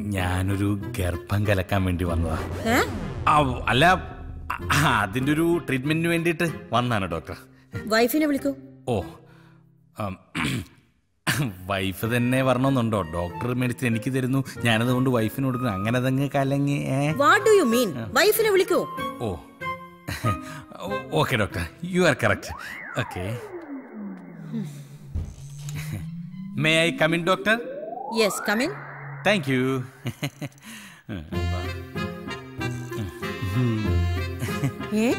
ഞാനൊരു ഗർഭം കലക്കാൻ വേണ്ടി വന്നതാ ഏ ആ, അല്ല ആ, അതിന്റെ ഒരു ട്രീറ്റ്മെന്റിന് വേണ്ടിയിട്ട് വന്നാണ് ഡോക്ടർ വൈഫിനെ വിളിക്കൂ ഓ ആം, വൈഫ് തന്നെ വരണമെന്നുണ്ടോ ഡോക്ടർ മെഡിസിൻ എനിക്ക് തരുന്നു ഞാനത് കൊണ്ട് വൈഫിന് കൊടുക്കുന്നു അങ്ങനെ അതങ്ങ് കലങ്ങി ഏ വാട്ട് ഡു യു മീൻ വൈഫിനെ വിളിക്കൂ oh okay doctor you are correct okay may I come in doctor yes come in thank you ഏ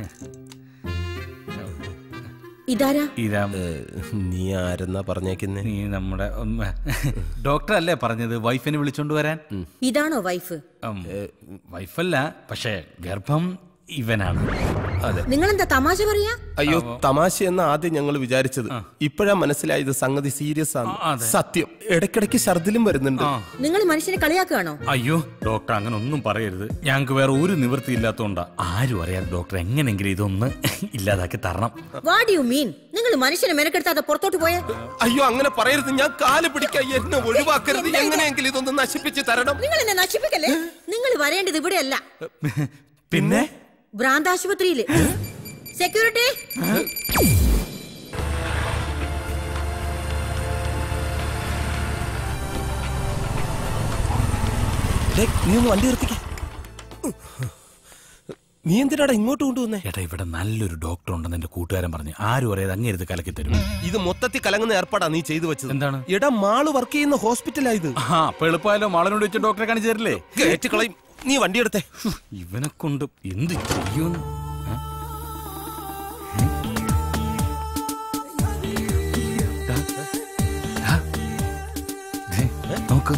ഇതാരാ ഇതാ നീ ആരെന്നാ പറഞ്ഞേക്കുന്നേ നീ നമ്മുടെ ഉം, ഡോക്ടർ അല്ലേ പറഞ്ഞത് വൈഫിനെ വിളിച്ചോണ്ട് വരാൻ ഇതാണോ വൈഫ് ഉം, വൈഫല്ല പക്ഷേ ഗർഭം ഇവനാണ് അതെ നിങ്ങൾ എന്താ തമാശ പറയാ അയ്യോ തമാശ എന്ന ആദ്യം ഞങ്ങൾ വിചാരിച്ചത് ഇപ്പോഴാ മനസ്സിലായത് സംഗതി സീരിയസ് ആണ് അതെ. സത്യം ഇടയ്ക്കിടയ്ക്ക് ഛർദിലും വരുന്നുണ്ട് നിങ്ങൾ മനുഷ്യനെ കളിയാക്കുകയാണോ അയ്യോ ഡോക്ടർ അങ്ങനെ ഒന്നും പറയരുത് ഞങ്ങൾക്ക് വേറെ ഒരു നിവൃത്തി ഇല്ലാത്തതുകൊണ്ടാ ആരും അറിയാതെ ഡോക്ടർ എങ്ങനെങ്കിലും ഇതൊന്ന് ഇല്ലാതാക്കി തരണം വാട്ട് യു മീൻ നിങ്ങൾ മനുഷ്യനെ മെനക്കെടുത്താതെ പുറത്തോട്ട് പോയേ അയ്യോ അങ്ങനെ പറയരുത് ഞാൻ കാല് പിടിക്കാൻ എന്നെ ഒഴിവാക്കരുത് എങ്ങനെയെങ്കിലും ഇതൊന്ന് നശിപ്പിച്ച് തരണം നിങ്ങൾ എന്നെ നശിപ്പിക്കല്ലേ നിങ്ങൾ വരേണ്ടത് ഇവിടെയല്ല പിന്നെ ഭ്രാന്താശുപത്രിയില് സെക്യൂരിറ്റി ഡേ, നീ ഒന്ന് വണ്ടി നിർത്തിക്ക നീ എന്തിനാടാ ഇങ്ങോട്ട് കൊണ്ടുവന്നേ എടാ ഇവിടെ നല്ലൊരു ഡോക്ടർ ഉണ്ടെന്ന് എന്റെ കൂട്ടുകാരൻ പറഞ്ഞു ആരും അറിയാതെ അങ്ങേരുത് കലക്കി തരും ഇത് മൊത്തത്തിൽ കലങ്ങുന്ന ഏർപ്പാടാ നീ ചെയ്തു വെച്ചത് എന്താണ്? എടാ മാള് വർക്ക് ചെയ്യുന്ന ഹോസ്പിറ്റലാ ഇത് ആ അപ്പൊ എളുപ്പമായാലോ മാളനോട് വെച്ച് ഡോക്ടറെ കാണിച്ചു തരില്ലേ കേറ്റ് കളയും നീ വണ്ടി എടുത്തേ ഇവനെ കൊണ്ട് എന്ത് ചെയ്യുമെന്ന് ഏ? ഡാ, ഡാ. ദേ, നോക്ക്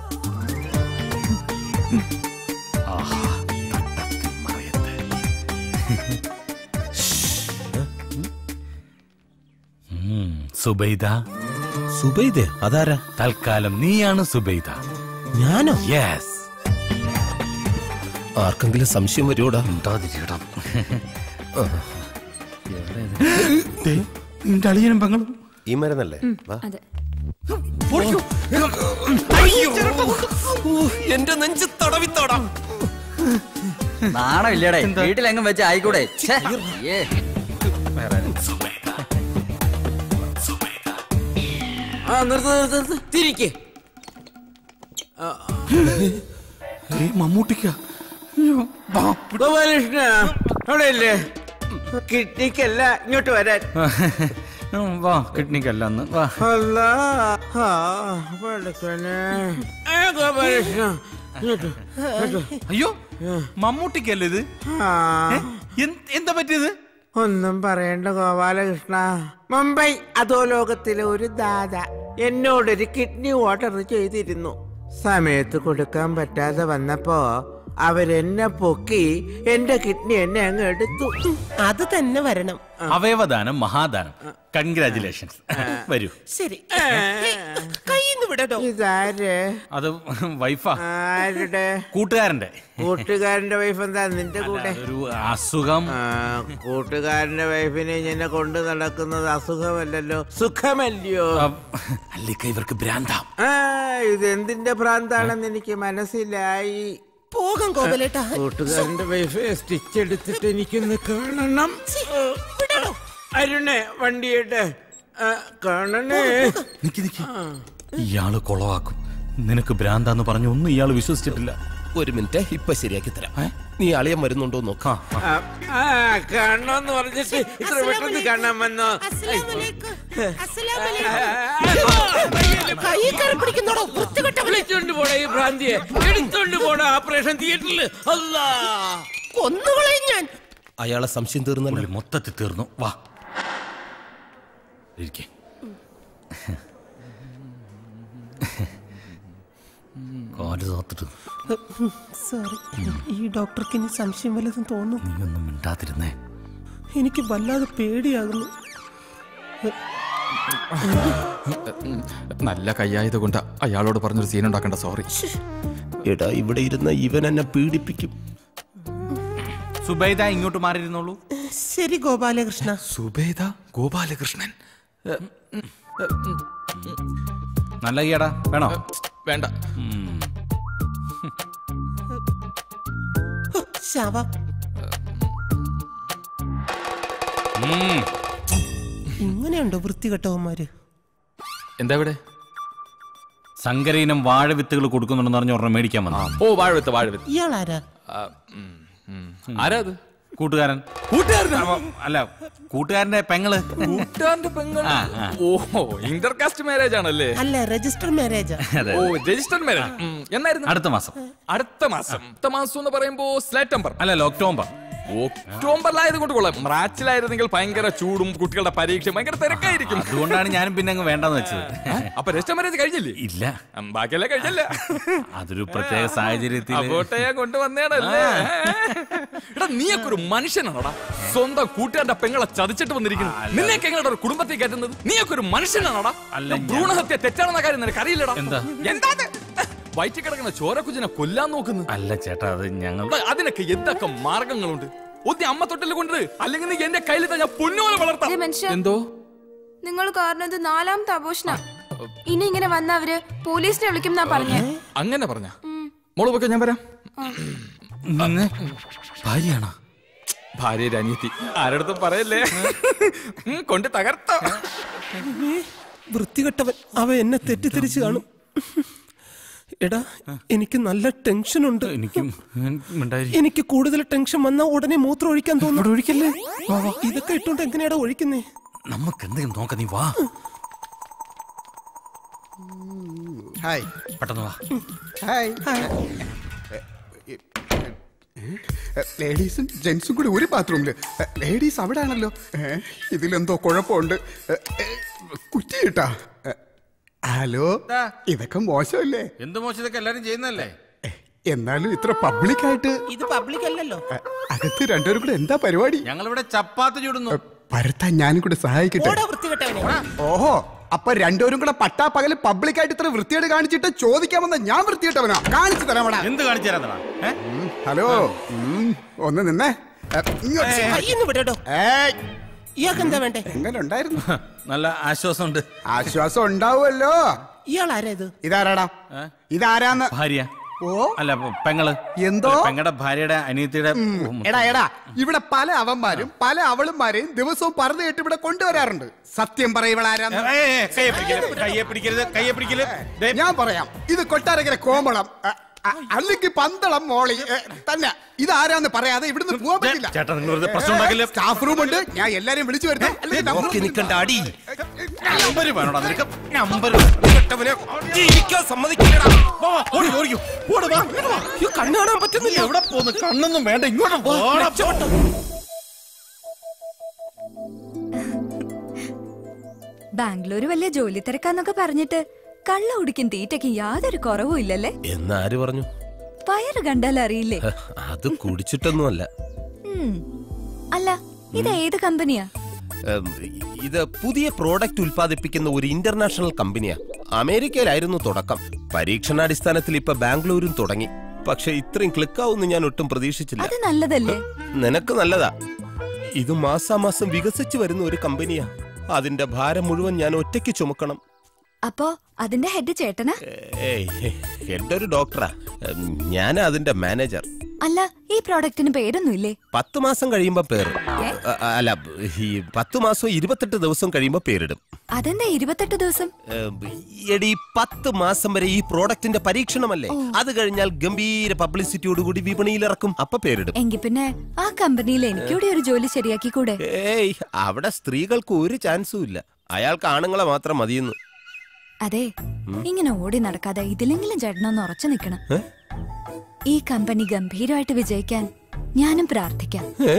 ആഹാ, തട്ടത്തിൽ മറയത്ത്. ഉം, സുബൈദ സുബൈദേ അതാരാ തൽക്കാലം നീയാണ് സുബൈദ ഞാനോ യെസ് ആർക്കെങ്കിലും സംശയം വരുമോടാ ഉണ്ടാതിരിക്കണം നിന്റെ അളിയനും പെങ്ങളും ഈ മരുന്നല്ലേ വാ. അതെ ഓ, എന്റെ നെഞ്ച് തടവിത്തോടാം നാണം ഇല്ലടേ വീട്ടിലെങ്ങും വെച്ച് ആയിക്കൂടെ ഛെ, ഏ. ആ നിർത്ത് നിർത്ത് നിർത്ത് തിരിക്ക് മമ്മൂട്ടിക്ക ഗോപാലകൃഷ്ണ അവിടെ ഇല്ലേ കിഡ്നിക്കല്ല ഇങ്ങോട്ട് വരാൻ വാ കിഡ്നിക്കല്ല അന്ന് വാ അല്ല ആ പടച്ചോനെ. ഏ, ഗോപാലകൃഷ്ണ ഇങ്ങോട്ട് ഇങ്ങോട്ട്. അയ്യോ മമ്മൂട്ടിക്കല്ലേ ഇത് ആ ഏ? എന്ത്- എന്താ പറ്റിയത് ഒന്നും പറയണ്ട ഗോപാലകൃഷ്ണ മുംബൈ അധോലോകത്തിലെ ഒരു ദാദ എന്നോടൊരു കിഡ്നി ഓർഡർ ചെയ്തിരുന്നു സമയത്ത് കൊടുക്കാൻ പറ്റാതെ വന്നപ്പോ അവരെന്നെ പൊക്കി എന്റെ കിഡ്നി എന്നെ അങ്ങ് എടുത്തു അത് തന്നെ വരണം അവയവദാനം മഹാദാനം കൺഗ്രാചുലേഷൻസ് വരൂ ശരി കയ്യിന്ന് വിടട്ടോ ഇതാര് അത് വൈഫാ ആരുടെ കൂട്ടുകാരന്റെ കൂട്ടുകാരന്റെ വൈഫ് എന്താ നിന്റെ കൂടെ ഒരു അസുഖം ആ, കൂട്ടുകാരന്റെ വൈഫിനെ ഇങ്ങനെ കൊണ്ട് നടക്കുന്നത് അസുഖമല്ലല്ലോ സുഖമല്ലയോ ആ, അല്ലിക്ക ഇവർക്ക് ഭ്രാന്താം ആ ഇതെന്തിന്റെ ഭ്രാന്താണെന്ന് എനിക്ക് മനസ്സിലായി പോകാം കോപലേട്ടാ കൂട്ടുകാരന്റെ വൈഫ് സ്റ്റിച്ച് എടുത്തിട്ട് എനിക്കൊന്ന് കാണണം അരുണേ വണ്ടിയിട്ട് കാണണേ നിക്ക് നിക്ക് ഇയാള് കൊളവാക്കും നിനക്ക് ഭ്രാന്താന്ന് പറഞ്ഞു ഒന്നും ഇയാള് വിശ്വസിച്ചിട്ടില്ല ഒരു മിനിറ്റ് ഇപ്പൊ ശരിയാക്കി തരാം നീ അളിയൻ വരുന്നുണ്ടോ നോക്കാം ആ, ആ കാണണമെന്ന് പറഞ്ഞിട്ട് ഇത്ര പെട്ടെന്ന് കാണാൻ വന്നോ വിളിച്ചോണ്ട് പോടാ ഈ ഭ്രാന്തിയെ എടുത്തോണ്ട് പോടാ ഓപ്പറേഷൻ തിയേറ്ററിൽ അല്ലാ കൊന്നുകളയും ഞാൻ അയാളെ സംശയം തീർന്നല്ലോ പുള്ളി മൊത്തത്തിൽ തീർന്നു വാ ഇരിക്കെ കാല് തോത്തിട്ട് സോറി ഈ ഡോക്ടർക്ക് ഇനി സംശയം വല്ലതും തോന്നും നീ ഒന്നും മിണ്ടാതിരുന്നേ എനിക്ക് വല്ലാതെ പേടിയാകുന്നു നല്ല കയ്യായത് കൊണ്ട് അയാളോട് പറഞ്ഞൊരു സീൻ ഉണ്ടാക്കേണ്ട സോറി എടാ ഇവിടെ ഇരുന്ന ഇവൻ എന്നെ പീഡിപ്പിക്കും സുബൈദ ഇങ്ങോട്ട് മാറിയിരുന്നോളൂ ശരി ഗോപാലകൃഷ്ണ സുബേദ ഗോപാലകൃഷ്ണൻ നല്ല ഈയടാ വേണോ വേണ്ട ശവം ഉം. ഇങ്ങനെയുണ്ടോ വൃത്തികെട്ടവന്മാര് എന്താ ഇവിടെ സങ്കരയിനം വാഴവിത്തുകൾ കൊടുക്കുന്നുണ്ടെന്ന് പറഞ്ഞ ഒരെണ്ണം മേടിക്കാൻ വന്നു ഓ വാഴവിത്ത് വാഴവിത്ത് ഇയാളാരാ ആ, ഉം, ഉം. ആരാ അത് കൂട്ടുകാരൻ കൂട്ടുകാരനാ അല്ല കൂട്ടുകാരന്റെ പെങ്ങള് കൂട്ടുകാരന്റെ പെങ്ങൾ ആ, ആ. ഓ ഇന്റർകാസ്റ്റ് മാരേജ് ആണല്ലേ അല്ല രജിസ്റ്റർ മാരേജാ അതെ ഓ രജിസ്റ്റർ മാരേജ് എന്നായിരുന്നു അടുത്ത മാസം അടുത്ത മാസം അടുത്ത മാസം എന്ന് പറയുമ്പോ സെപ്റ്റംബർ അല്ല ഒക്ടോബർ ഒക്ടോബറിലായത് കൊണ്ട് കൊള്ളാം മാർച്ചിലായിരുന്നെങ്കിൽ ഭയങ്കര ചൂടും കുട്ടികളുടെ പരീക്ഷ ഭയങ്കര തിരക്കായിരിക്കും അതുകൊണ്ടാണ് ഞാനും പിന്നെ അങ്ങ് വേണ്ടെന്ന് വെച്ചത് അപ്പൊ രജിസ്റ്റർ മാരേജ് കഴിഞ്ഞില്ലേ ഇല്ല ഉം, ബാക്കിയെല്ലാം കഴിഞ്ഞല്ല അതൊരു പ്രത്യേക സാഹചര്യത്തിൽ അപ്പോട്ടെ ഞാൻ കൊണ്ടുവന്നേണല്ലേ എടാ നീയൊക്കെ ഒരു മനുഷ്യനാണോടാ സ്വന്തം കൂട്ടുകാരുടെ പെങ്ങളെ ചതിച്ചിട്ട് വന്നിരിക്കുന്നു നിന്നെയൊക്കെ എങ്ങനെയാ ഒരു കുടുംബത്തിൽ കയറ്റുന്നത് നീയൊക്കെ ഒരു മനുഷ്യനാണോടാ അല്ല, ഞാൻ ഭ്രൂണഹത്യ തെറ്റാണെന്ന കാര്യം നിനക്ക് അറിയില്ലടാ എന്താ? എന്താ വയറ്റിൽ കിടക്കുന്ന ചോരക്കുജിനെ കൊല്ലാൻ നോക്കുന്നു അല്ല ചേട്ടാ അത് ഞങ്ങൾ എടാ, അതിനൊക്കെ എന്തൊക്കെ മാർഗങ്ങളുണ്ട് ഒന്നി അമ്മ തൊട്ടിൽ കൊണ്ട് അല്ലെങ്കിൽ നീ എന്റെ കയ്യിൽ തന്നെ ഞാൻ പൊന്നുപോലെ വളർത്താം ദേ മനുഷ്യ. എന്തോ നിങ്ങൾ കാരണം ഇത് നാലാമത്തെ ആഘോഷണ ഇനി ഇങ്ങനെ വന്ന അവര് പോലീസിനെ വിളിക്കും എന്നാ പറഞ്ഞേ അങ്ങനെ പറഞ്ഞ മോള് പൊക്കെ ഞാൻ വരാം നിന്ന് ഭാര്യയാണോ ഭാര്യ അനിയത്തി ആരടുത്തും പറയല്ലേ ഉം, കൊണ്ട് തകർത്ത വൃത്തികെട്ടവൻ അവ എന്നെ തെറ്റിദ്ധരിച്ചു കാണും എടാ എനിക്ക് നല്ല ടെൻഷൻ ഉണ്ട് എനിക്കും ഉണ്ടായി എനിക്ക് കൂടുതൽ ടെൻഷൻ വന്നാ ഉടനെ മൂത്രം ഒഴിക്കാൻ തോന്നുന്നു ഒഴിക്കല്ലേ ഇതൊക്കെ ഇട്ടോണ്ട് എങ്ങനെയാടാ ഒഴിക്കുന്നേ നമുക്ക് എന്തെങ്കിലും നോക്കാം നീ വാ ഹായ് പെട്ടെന്ന് വാ ഹായ് ലേഡീസും ജെന്റ്സും കൂടി ഒരു ബാത്റൂമില് ലേഡീസ് അവിടെ ആണല്ലോ ഏ, ഇതിലെന്തോ കുഴപ്പമുണ്ട് ഏ, ഏ, കുറ്റി കിട്ടാ ഏ, ഹലോ ഇതൊക്കെ മോശമല്ലേ എന്ത് മോശം ഇതൊക്കെ എല്ലാരും ചെയ്യുന്നല്ലേ ഏ, എന്നാലും ഇത്ര പബ്ലിക്കായിട്ട് ഇത് പബ്ലിക് അല്ലല്ലോ അകത്ത് രണ്ടുപേരും കൂടെ എന്താ പരിപാടി ഞങ്ങളിവിടെ ചപ്പാത്തി ചൂടുന്നു പരത്താൻ ഞാനും കൂടെ സഹായിക്കട്ടെ ഓടാ വൃത്തികെട്ടവനെ ഓഹോ അപ്പൊ രണ്ടുപേരും കൂടെ പട്ടാ പകല് പബ്ലിക്കായിട്ട് ഇത്ര വൃത്തിയോട് കാണിച്ചിട്ട് ചോദിക്കാൻ വന്ന ഞാൻ വൃത്തിയിട്ടവനാ കാണിച്ചു തരാമടാ എന്ത് കാണിച്ചു തരാന്നടാ ഏ? ഹലോ ഉം, ഒന്ന് നിന്നേ ഏ, ഇങ്ങോട്ട് ചെല്ല്. കയ്യിന്ന് വിടട്ടോ ഏയ്, ഇയാൾക്ക് എന്താ വേണ്ടേ എങ്ങനെ ഉണ്ടായിരുന്നു നല്ല ആശ്വാസമുണ്ട് ആശ്വാസം ഉണ്ടാവുമല്ലോ ഇയാൾ ആരാ ഇത് ഇതാരാടാ ഏ? ഇതാരാന്ന് ഭാര്യ ഓ അല്ല പെങ്ങള് എന്തോ? പെങ്ങളുടെ ഭാര്യയുടെ അനിയത്തിയുടെ എടാ എടാ ഇവിടെ പല അവന്മാരും പല അവളുമാരെയും ദിവസവും പറഞ്ഞു കേട്ട് ഇവിടെ കൊണ്ടുവരാറുണ്ട് സത്യം പറയവളാരാന്ന് ഏയ്, ഏയ്, കയ്യെ പിടിക്കരുത് കയ്യെ പിടിക്കരുത് കയ്യെ പിടിക്കരുത് ദേ, ഞാൻ പറയാം ഇത് കൊട്ടാരക്കര കോമളം അ, അ, അല്ലെങ്കിൽ പന്തളം മോളി ഏ, തന്നെ ഇതാരാന്ന് പറയാതെ ഇവിടുന്ന് പോകാൻ പറ്റില്ല ചേട്ടാ നിങ്ങൾ വെറുതെ പ്രശ്നം ഉണ്ടാക്കില്ല സ്റ്റാഫ് റൂം ഉണ്ട് ഞാൻ എല്ലാരെയും വിളിച്ചു വരുന്നത് അല്ലെങ്കിൽ number നോക്കി നിൽക്കണ്ട അടി നമ്പര് വേണോടാ നിനക്ക് നമ്പർ ജീവിക്കാൻ സമ്മതിക്കില്ലടാ ഓടി ഓടിക്കോ ഓട് വാ ഇങ്ങോട്ട് വാ. കണ്ണു കാണാൻ പറ്റുന്നില്ല എവിടെ പോന്ന് കണ്ണൊന്നും വേണ്ട ഇങ്ങോട്ട് പോടാ. ബാംഗ്ലൂര് വലിയ ജോലി തിരക്കാന്നൊക്കെ പറഞ്ഞിട്ട് കള്ള കുടിക്കും തീറ്റയ്ക്കും യാതൊരു കുറവും ഇല്ലല്ലേ എന്നാര് പറഞ്ഞു വയറ് കണ്ടാൽ അറിയില്ലേ അത് കുടിച്ചിട്ടൊന്നുമല്ല ഉം. അല്ല ഇത് ഏത് കമ്പനിയാ ഉം, ഇത് പുതിയ പ്രോഡക്റ്റ് ഉൽപ്പാദിപ്പിക്കുന്ന ഒരു ഇന്റർനാഷണൽ കമ്പനിയാ അമേരിക്കയിലായിരുന്നു തുടക്കം പരീക്ഷണാടിസ്ഥാനത്തിൽ ഇപ്പൊ ബാംഗ്ലൂരും തുടങ്ങി പക്ഷെ ഇത്രയും ക്ലിക്കാവുമെന്ന് ഞാൻ ഒട്ടും പ്രതീക്ഷിച്ചില്ല അത് നല്ലതല്ലേ നിനക്ക് നല്ലതാ ഇത് മാസാമാസം വികസിച്ചു വരുന്ന ഒരു കമ്പനിയാ അതിന്റെ ഭാരം മുഴുവൻ ഞാൻ ഒറ്റയ്ക്ക് ചുമക്കണം അപ്പോ അതിന്റെ ഹെഡ് ചേട്ടനാ ഏയ് എന്റെ ഒരു ഡോക്ടറാ ഉം, ഞാനാ അതിന്റെ മാനേജർ അല്ല ഈ പ്രോഡക്റ്റിന് പേരൊന്നും ഇല്ലേ പത്ത് മാസം കഴിയുമ്പോ പേര് ഏ? അ- അല്ല ഈ പത്ത് മാസം ഇരുപത്തെട്ട് ദിവസം കഴിയുമ്പോ പേരിടും അതെന്താ ഇരുപത്തെട്ട് ദിവസം ഏം, എടി പത്ത് മാസം വരെ ഈ പ്രോഡക്റ്റിന്റെ പരീക്ഷണമല്ലേ അത് കഴിഞ്ഞാൽ ഗംഭീര പബ്ലിസിറ്റിയോടുകൂടി വിപണിയിൽ ഇറക്കും അപ്പൊ പേരിടും എങ്കി പിന്നെ ആ കമ്പനിയിൽ എനിക്കൂടെ ഒരു ജോലി ശരിയാക്കി കൂടെ ഏയ് അവിടെ സ്ത്രീകൾക്ക് ഒരു ചാൻസും ഇല്ല അയാൾക്ക് ആണുങ്ങളെ മാത്രം മതിയെന്ന് അതെ ഇങ്ങനെ ഓടി നടക്കാതെ ഇതിലെങ്കിലും ചേട്ടനൊന്ന് ഉറച്ചു നിൽക്കണം ഏ? ഈ കമ്പനി ഗംഭീരമായിട്ട് വിജയിക്കാൻ ഞാനും പ്രാർത്ഥിക്കാം ഏ?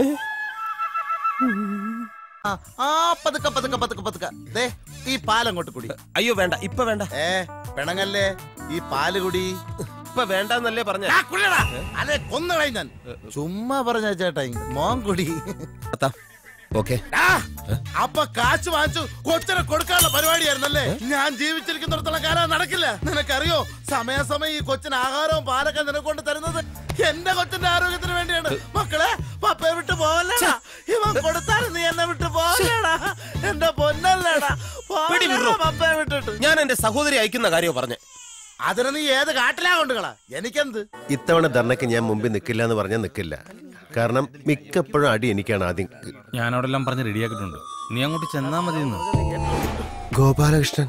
ആ പതുക്കെ പതുക്കെ പതുക്കെ പതുക്കെ ദേ ഈ പാലങ്ങോട്ട് കുടി അയ്യോ വേണ്ട ഇപ്പൊ വേണ്ട ഏ പിണങ്ങല്ലേ ഈ പാല് കുടി ഇപ്പൊ വേണ്ടെന്നല്ലേ പറഞ്ഞ ആ, കുടിയെടാ. അല്ലെ കൊന്നുകളയും ഞാൻ ചുമ്മാ പറഞ്ഞ ചേട്ടാ മോൻ കുടി ഓക്കെ ആ, അപ്പൊ കാശ് വാങ്ങിച്ചു കൊച്ചിനെ കൊടുക്കാനുള്ള പരിപാടിയായിരുന്നല്ലേ ഞാൻ ജീവിച്ചിരിക്കുന്നിടത്തോളം കാലം നടക്കില്ല നിനക്കറിയോ സമയാസമയം ഈ കൊച്ചിന് ആഹാരവും പാലൊക്കെ നിനക്ക് കൊണ്ട് തരുന്നത് എന്റെ കൊച്ചിന്റെ ആരോഗ്യത്തിന് വേണ്ടിയാണ് മക്കളെ പപ്പയെ വിട്ട് പോവല്ലേടാ ഇവൻ കൊടുത്താലും നീ എന്നെ വിട്ട് പോവല്ലേടാ എന്റെ പൊന്നല്ലേടാ പോവല്ലേടാ പപ്പയെ വിട്ടിട്ട് ഞാൻ എന്റെ സഹോദരി അയക്കുന്ന കാര്യം പറഞ്ഞേ അതിന് നീ ഏത് കാട്ടിലാ കൊണ്ടുകളാ എനിക്കെന്ത് ഇത്തവണ ധർണയ്ക്ക് ഞാൻ മുമ്പിൽ നിൽക്കില്ല എന്ന് പറഞ്ഞാൽ നിൽക്കില്ല കാരണം മിക്കപ്പോഴും അടി എനിക്കാണ് ആദ്യം ഞാൻ അവിടെ എല്ലാം പറഞ്ഞ് റെഡിയാക്കിയിട്ടുണ്ട് നീ അങ്ങോട്ട് ചെന്നാ മതി എന്ന് ഗോപാലകൃഷ്ണൻ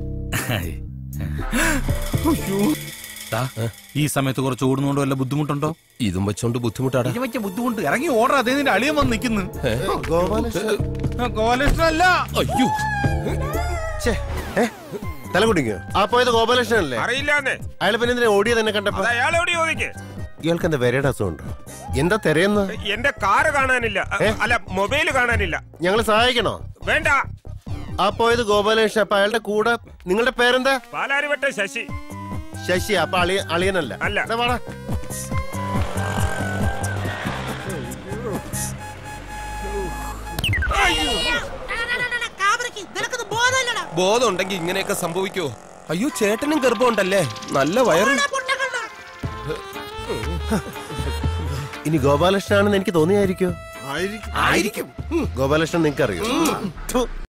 ദാ, ഈ സമയത്ത് കുറച്ച് ഓടുന്നോണ്ട് വല്ല ബുദ്ധിമുട്ടുണ്ടോ ഇതും വെച്ചോണ്ട് ബുദ്ധിമുട്ടാടാ ഇത് വെച്ച ബുദ്ധിമുട്ട് ഇറങ്ങി ഓർഡർ അതേ നിന്റെ അളിയൻ വന്ന് നിൽക്കുന്നു ഗോപാലകൃഷ്ണൻ ഗോപാലകൃഷ്ണൻ അല്ല അയ്യോ തല കുടിക്കോ ആ പോയത് ഗോപാലകൃഷ്ണൻ അല്ലേ അറിയില്ലാന്നേ അയാൾ പിന്നെ എന്തിനാ ഓടിയത് എന്നെ കണ്ടപ്പോ അത് അയാളോട് ചോദിക്കേ ഇയാൾക്ക് എന്താ വരയുടെ അസുഖമുണ്ടോ എന്താ തിരയുന്ന എന്റെ കാറ് കാണാനില്ല അല്ല മൊബൈൽ കാണാനില്ല ഞങ്ങൾ സഹായിക്കണോ വേണ്ട ആ പോയത് ഗോപാലകൃഷ്ണൻ അപ്പൊ അയാളുടെ കൂടെ നിങ്ങളുടെ പേരെന്താ പാലാരിവട്ട ശശി ശശി അപ്പൊ അളിയ അളിയനല്ല അല്ല. ദാ വാടാ. ബോധം ഉണ്ടെങ്കിൽ ഇങ്ങനെയൊക്കെ സംഭവിക്കോ അയ്യോ ചേട്ടനും ഗർഭമുണ്ടല്ലേ നല്ല വയറും ഇനി ഗോപാലകൃഷ്ണനാണെന്ന് എനിക്ക് തോന്നിയായിരിക്കോ ആയിരിക്കും ആയിരിക്കും ഗോപാലകൃഷ്ണൻ നിങ്ങൾക്ക് അറിയോ